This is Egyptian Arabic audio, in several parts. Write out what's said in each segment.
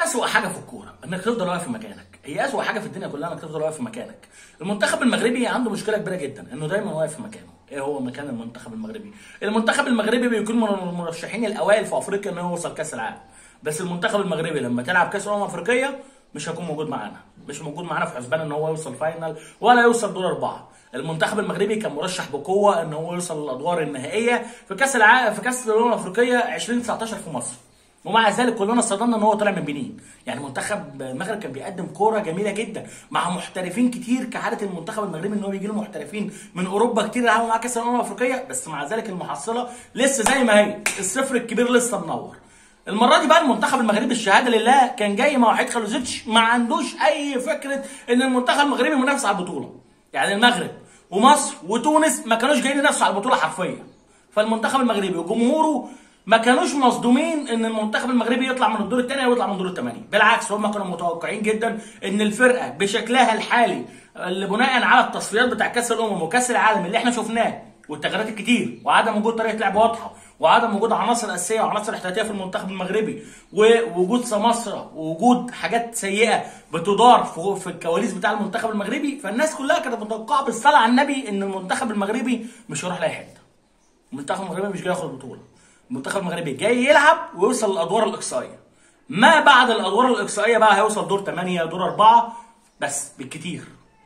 اسوأ حاجه في الكوره انك تفضل واقف في مكانك هي اسوأ حاجه في الدنيا كلها انك تفضل واقف في مكانك المنتخب المغربي عنده مشكله كبيره جدا انه دايما واقف في مكانه ايه هو مكان المنتخب المغربي المنتخب المغربي بيكون من المرشحين الاوائل في افريقيا انه يوصل كاس العالم بس المنتخب المغربي لما تلعب كاس الامم الافريقيه مش هيكون موجود معانا مش موجود معانا في حسبان ان هو يوصل فاينل ولا يوصل دور اربعه المنتخب المغربي كان مرشح بقوه ان هو يوصل للادوار النهائيه في كاس العالم في كاس الامم الافريقيه 2019 في مصر ومع ذلك كلنا اصطدمنا ان هو طلع من بنين يعني منتخب المغرب كان بيقدم كوره جميله جدا مع محترفين كتير كعاده المنتخب المغربي ان هو بيجي له محترفين من اوروبا كتير يلعبوا معاه كاس الامم الافريقيه بس مع ذلك المحصله لسه زي ما هي الصفر الكبير لسه منور المره دي بقى المنتخب المغربي الشهاده لله كان جاي مع وحيد خلوزيتش ما عندوش اي فكره ان المنتخب المغربي منافس على البطوله يعني المغرب ومصر وتونس ما كانوش جايين ينافسوا على البطوله حرفيا فالمنتخب المغربي وجمهوره ما كانوش مصدومين ان المنتخب المغربي يطلع من الدور الثاني او يطلع من الدور الثمانيه بالعكس هم كانوا متوقعين جدا ان الفرقه بشكلها الحالي اللي بناء على التصفيات بتاع كاس الامم وكاس العالم اللي احنا شفناه والتغييرات الكتير وعدم وجود طريقه لعب واضحه وعدم وجود عناصر اساسيه وعناصر احتياطيه في المنتخب المغربي ووجود سماسره ووجود حاجات سيئه بتدار في في الكواليس بتاع المنتخب المغربي فالناس كلها كانت متوقعه بالصلاه على النبي ان المنتخب المغربي مش هيروح لاي حته المنتخب المغربي مش جاي ياخد البطوله المنتخب المغربي جاي يلعب ويوصل للادوار الاقصائيه ما بعد الادوار الاقصائيه بقى هيوصل دور 8 دور 4 بس بالكتير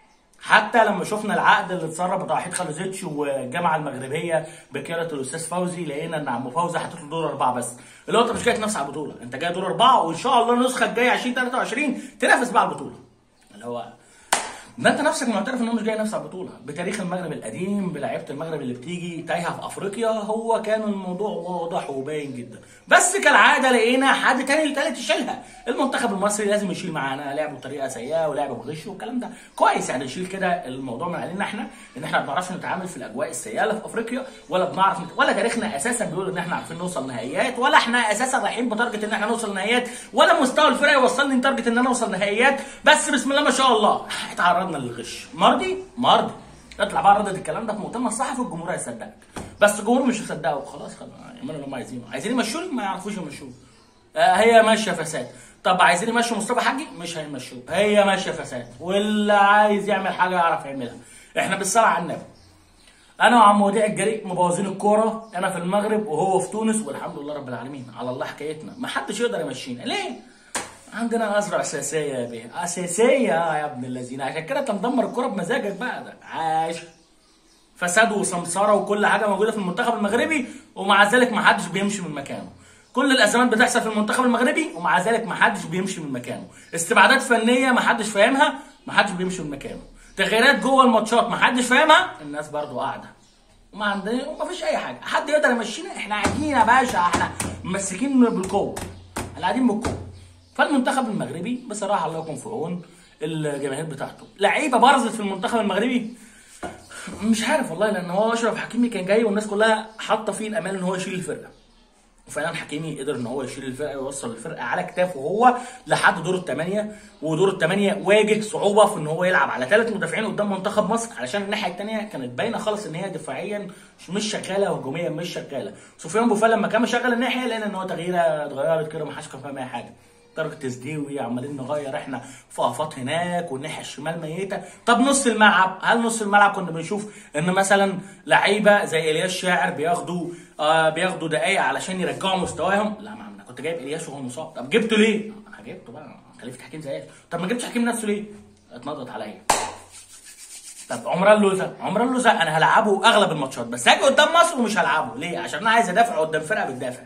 حتى لما شفنا العقد اللي اتسرب بتاع وحيد خلوزيتش والجامعه المغربيه بكيره الاستاذ فوزي لقينا ان عم فوزي حاطط له دور اربعه بس اللي هو انت مش جاي تنافس على البطوله انت جاي دور اربعه وان شاء الله النسخه الجايه 2023 تنافس بقى على البطوله اللي هو ده انت نفسك معترف ان هو مش جاي ينافس على البطوله بتاريخ المغرب القديم بلعيبه المغرب اللي بتيجي تايهه في افريقيا هو كان الموضوع واضح وباين جدا بس كالعاده لقينا حد تاني اللي تالت يشيلها المنتخب المصري لازم يشيل معانا لعبه بطريقه سيئه ولعبه بغش والكلام ده كويس يعني يشيل كده الموضوع من علينا احنا ان احنا ما بنعرفش نتعامل في الاجواء السيئه اللي في افريقيا ولا بنعرف نت... ولا تاريخنا اساسا بيقول ان احنا عارفين نوصل نهائيات ولا احنا اساسا رايحين بتارجت ان احنا نوصل نهائيات ولا مستوى الفرق يوصلني لتارجت ان انا اوصل نهائيات بس بسم الله ما شاء الله اتعرضنا للغش مرضي مرضي اطلع بقى ردد الكلام ده في مؤتمر صحفي والجمهور هيصدقك بس الجمهور مش هيصدقه وخلاص خلاص يعملوا اللي هم عايزينه عايزين يمشوني ما يعرفوش يمشوني آه هي ماشيه فساد طب عايزين يمشوا مصطفى حجي مش هيمشوه هي ماشيه فساد واللي عايز يعمل حاجه يعرف يعملها احنا بالصلاه على النبي انا وعم وديع الجريء مبوظين الكوره انا في المغرب وهو في تونس والحمد لله رب العالمين على الله حكايتنا ما حدش يقدر يمشينا ليه عندنا ازرع اساسيه يا بيه اساسيه يا ابن الذين عشان كده انت مدمر الكوره بمزاجك بقى ده عاش فساد وسمسره وكل حاجه موجوده في المنتخب المغربي ومع ذلك ما حدش بيمشي من مكانه كل الازمات بتحصل في المنتخب المغربي ومع ذلك ما حدش بيمشي من مكانه استبعادات فنيه ما حدش فاهمها ما حدش بيمشي من مكانه تغييرات جوه الماتشات ما حدش فاهمها الناس برضو قاعده وما عندنا وما فيش اي حاجه حد يقدر يمشينا احنا قاعدين يا باشا احنا ممسكين بالقوه احنا قاعدين بالقوه فالمنتخب المغربي بصراحه الله يكون في عون الجماهير بتاعته لعيبه برزت في المنتخب المغربي مش عارف والله لان هو اشرف حكيمي كان جاي والناس كلها حاطه فيه الامال ان هو يشيل الفرقه وفعلا حكيمي قدر ان هو يشيل الفرقه ويوصل الفرقه على كتافه هو لحد دور الثمانيه ودور الثمانيه واجه صعوبه في ان هو يلعب على ثلاث مدافعين قدام منتخب مصر علشان الناحيه الثانيه كانت باينه خالص ان هي دفاعيا مش شغاله هجوميا مش شغاله سفيان بوفال لما كان مشغل الناحيه لقينا ان هو تغييره اتغيرت كده ما حدش كان فاهم اي حاجه درجة تسديوي عمالين نغير احنا فقفات هناك والناحيه الشمال ميته طب نص الملعب هل نص الملعب كنا بنشوف ان مثلا لعيبه زي الياس شاعر بياخدوا آه بياخدوا دقايق علشان يرجعوا مستواهم لا ما انا كنت جايب الياس وهو مصاب طب جبته ليه انا جبته بقى خليفه حكيم زياش طب ما جبتش حكيم نفسه ليه اتنطط عليا طب عمران لوزة عمران لوزة انا هلعبه اغلب الماتشات بس هاجي قدام مصر ومش هلعبه ليه عشان انا عايز ادافع قدام فرقه بتدافع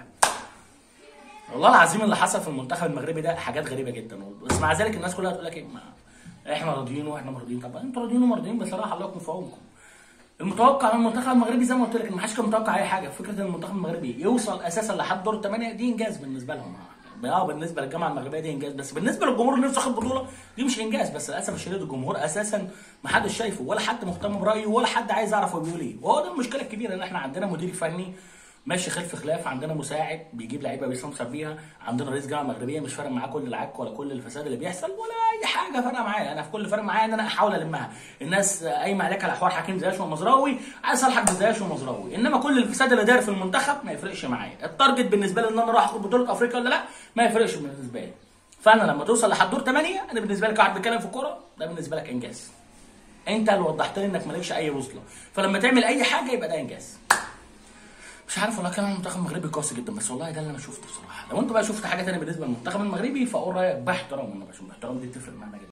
والله العظيم اللي حصل في المنتخب المغربي ده حاجات غريبه جدا بس مع ذلك الناس كلها تقول لك ايه ما احنا راضيين واحنا مرضيين طب انتوا راضيين ومرضيين بصراحه الله يكون في عونكم المتوقع من المنتخب المغربي زي ما قلت لك ان ما حدش كان متوقع اي حاجه فكره ان المنتخب المغربي يوصل اساسا لحد دور الثمانيه دي انجاز بالنسبه لهم اه بالنسبه للجامعه المغربيه دي انجاز بس بالنسبه للجمهور اللي نفسه ياخد بطوله دي مش انجاز بس للاسف الشديد الجمهور اساسا ما حدش شايفه ولا حد مهتم برايه ولا حد عايز يعرف هو بيقول ايه وهو ده المشكله الكبيره ان احنا عندنا مدير فني ماشي خلف خلاف عندنا مساعد بيجيب لعيبه بيستمتع بيها عندنا رئيس جامعه مغربيه مش فارق معاه كل العك ولا كل الفساد اللي بيحصل ولا اي حاجه فارقه معايا انا في كل فارق معايا ان انا احاول المها الناس قايمه عليك على حوار حكيم زياش ومزراوي عايز الحق بزياش ومزراوي انما كل الفساد اللي داير في المنتخب ما يفرقش معايا التارجت بالنسبه لي ان انا راح اخد بطوله افريقيا ولا لا ما يفرقش بالنسبه لي فانا لما توصل لحد دور 8 انا بالنسبه لك واحد بيتكلم في الكوره ده بالنسبه لك انجاز انت اللي وضحت لي انك مالكش اي وصله فلما تعمل اي حاجه يبقى ده انجاز مش عارف والله كمان المنتخب المغربي قاسي جدا بس والله ده اللي انا شفته بصراحه لو انت بقى شفت حاجه ثانيه بالنسبه للمنتخب المغربي فقول رايك باحترام انا بشوف باحترام دي تفرق معانا جدا